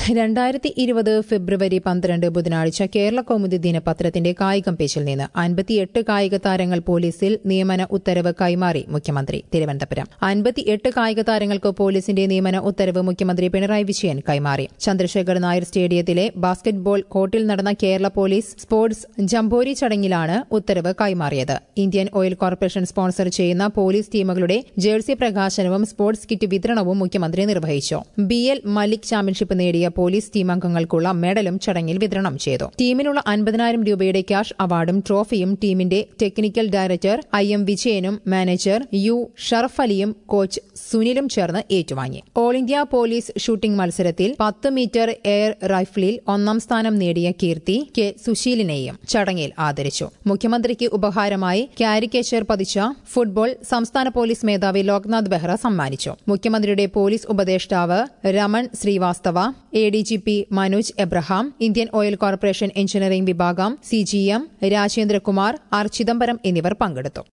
രണ്ടായിരത്തി ഇരുപത് ഫെബ്രുവരി പന്ത്രണ്ട് ബുധനാഴ്ച കേരള കൗമുദി ദിനപത്രത്തിന്റെ കായികം പേജിൽ നിന്ന് അൻപത്തിയെട്ട് കായിക താരങ്ങൾ പോലീസിൽ നിയമന ഉത്തരവ് കൈമാറി മുഖ്യമന്ത്രി തിരുവനന്തപുരം അൻപത്തിയെട്ട് കായിക താരങ്ങൾക്ക് പോലീസിന്റെ നിയമന ഉത്തരവ് മുഖ്യമന്ത്രി പിണറായി വിജയൻ കൈമാറി ചന്ദ്രശേഖർ നായർ സ്റ്റേഡിയത്തിലെ ബാസ്കറ്റ്ബോൾ കോർട്ടിൽ നടന്ന കേരള പോലീസ് സ്പോർട്സ് ജംബോരി ചടങ്ങിലാണ് ഉത്തരവ് കൈമാറിയത് ഇന്ത്യൻ ഓയിൽ കോർപ്പറേഷൻ സ്പോൺസർ ചെയ്യുന്ന പോലീസ് ടീമുകളുടെ ജേഴ്സി പ്രകാശനവും സ്പോർട്സ് കിറ്റ് വിതരണവും മുഖ്യമന്ത്രി നിർവഹിച്ചു ബി എൽ മലിക് ചാമ്പ്യൻഷിപ്പ് നേടിയ പോലീസ് ടീം അംഗങ്ങൾക്കുള്ള മെഡലും ചടങ്ങിൽ വിതരണം ചെയ്തു ടീമിനുള്ള അൻപതിനായിരം രൂപയുടെ ക്യാഷ് അവാർഡും ട്രോഫിയും ടീമിന്റെ ടെക്നിക്കൽ ഡയറക്ടർ ഐ എം വിജയനും മാനേജർ യു ഷറഫ് അലിയും കോച്ച് സുനിലും ചേർന്ന് ഏറ്റുവാങ്ങി ഓൾ ഇന്ത്യ പോലീസ് ഷൂട്ടിംഗ് മത്സരത്തിൽ പത്ത് മീറ്റർ എയർ റൈഫിളിൽ ഒന്നാം സ്ഥാനം നേടിയ കീർത്തി കെ സുശീലിനെയും ചടങ്ങിൽ ആദരിച്ചു മുഖ്യമന്ത്രിക്ക് ഉപഹാരമായി കാരിക്കേച്ചർ പതിച്ച ഫുട്ബോൾ സംസ്ഥാന പോലീസ് മേധാവി ലോക്നാഥ് ബെഹ്റ സമ്മാനിച്ചു മുഖ്യമന്ത്രിയുടെ പോലീസ് ഉപദേഷ്ടാവ് Raman Srivastava A D G P Manoj Abraham Indian oil corporation engineering വിഭാഗം C G M Rajendrakumar R Chidambaram എന്നിവർ പങ്കെടുത്തു